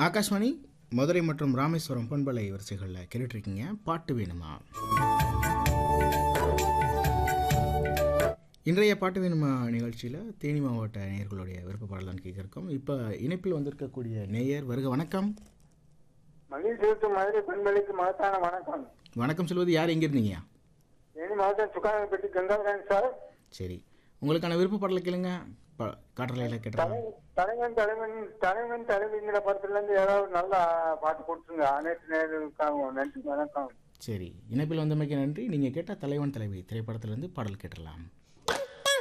ஆகாஷ்வாணி மதுரை மற்றும் ராமேஸ்வரம் பண்பலை வரிசைகளில் கேட்டுட்ருக்கீங்க பாட்டு வேணுமா இன்றைய பாட்டு வேணுமா நிகழ்ச்சியில் தேனி மாவட்ட நேயர்களுடைய விருப்ப பாடலாம் கேட்க இருக்கோம் இப்போ இணைப்பில் வந்திருக்கக்கூடிய நேயர் வருக வணக்கம் மகிழ்ச்சி மதுரை பெண்களுக்கு மகத்தான வணக்கம் வணக்கம் சொல்வது யார் எங்கே இருந்தீங்க தேனி மாவட்டம் சுகாதாரப்பட்டி கங்காதரன் சார் சரி உங்களுக்கான விருப்ப பாடலை கேளுங்க ப காற்றலையில் கேட்டுறாங்க தலைவன் தலைவன் தலைவன் தலைவிங்கிற படத்துல இருந்து ஏதாவது நல்ல பாட்டு கொடுத்துருங்க அனைத்து நேர்களுக்காகவும் நன்றி வணக்கம் சரி இணைப்பில் வந்தமைக்கு நன்றி நீங்கள் கேட்ட தலைவன் தலைவி திரைப்படத்திலிருந்து பாடல் கேட்டுடலாம்